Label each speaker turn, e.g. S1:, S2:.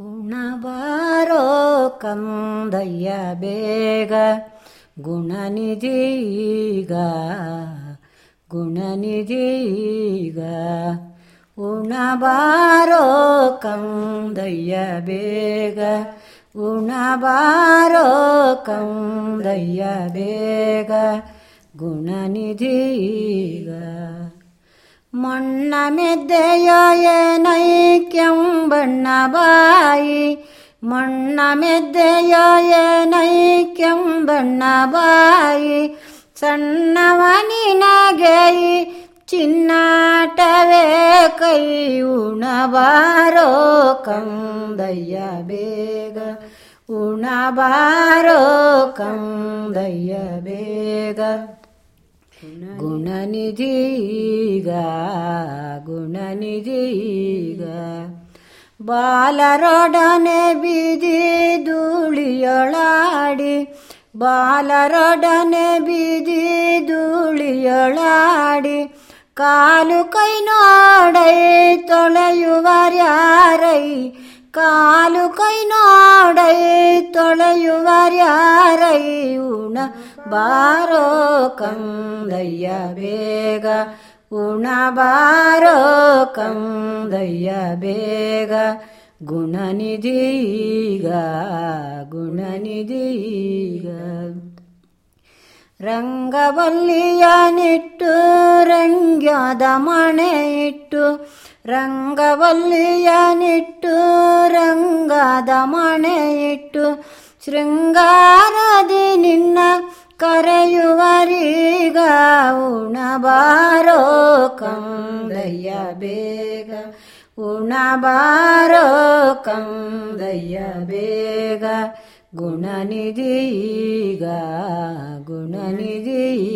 S1: ಉಣಬಾರೋ ಕಂದಯ್ಯ ಬೇಗ ಗುಣನಿಧೀಗ ಗುಣನಿಧೀಗ ಉಣಬಾರೋ ಕಂದಯ್ಯ ಬೇಗ ಉಣಬಾರೋ ಕಂದಯ್ಯ ಬೇಗ ಗುಣನಿಧೀಗ ಮಣ್ಣ ಮೆದ್ದೆಯ ಏನೈಕ್ಯಂಬಣ್ಣ ಬಾಯಿ ಮಣ್ಣ ಮೆದ್ದೆಯ ಏನೈಕ್ಯಂಬಣ್ಣ ಬಾಯಿ ಸಣ್ಣವನಿನಗೆ ಚಿನ್ನಾಟವೇ ಕೈ ಉಣಬಾರೋ ಕಂದಯ್ಯ ಬೇಗ ಉಣಬಾರೋ ಕಂದಯ್ಯ ಬೇಗ ಗುಣನಿಧೀಗ ಗುಣನಿಧೀಗ ಬಾಲರೊಡನೆ ಬೀದಿ ಧೂಳಿಯೊಳಾಡಿ ಬಾಲರೊಡನೆ ಬೀದಿ ಧೂಳಿಯೊಳಾಡಿ ಕಾಲು ಕೈ ನೋಡೈ ತೊಳೆಯುವರ್ಯಾರೈ ಕಾಲು ಕೈ ನೋಡೈ ತೊಳೆಯುವರ್ಯಾರೈ ಉಣ ಬಾರೋ ಕಂದಯ್ಯ ಬೇಗ ಉಣ ಬಾರೋ ಕಂದಯ್ಯ ಬೇಗ ಗುಣನಿಧೀಗ ಗುಣನಿಧೀಗ ರಂಗವಲ್ಲಿಯ ನಿಟ್ಟು ರಂಗ್ಯದ ಮಣೆ ಇಟ್ಟು ರಂಗವಲ್ಲಿಯ ನಿಟ್ಟು ರಂಗದ ಮಣೆ ಇಟ್ಟು ಶೃಂಗಾರದಿ ನಿನ್ನ ಕರೆಯುವರೀಗ ಉಣಬಾರೋ ಕಂದಯ್ಯ ಬೇಗ ಉಣಬಾರೋ ಕಂದಯ್ಯ ಬೇಗ ಗುಣನಿಧೀಗ ಗುಣನಿಧೀಗ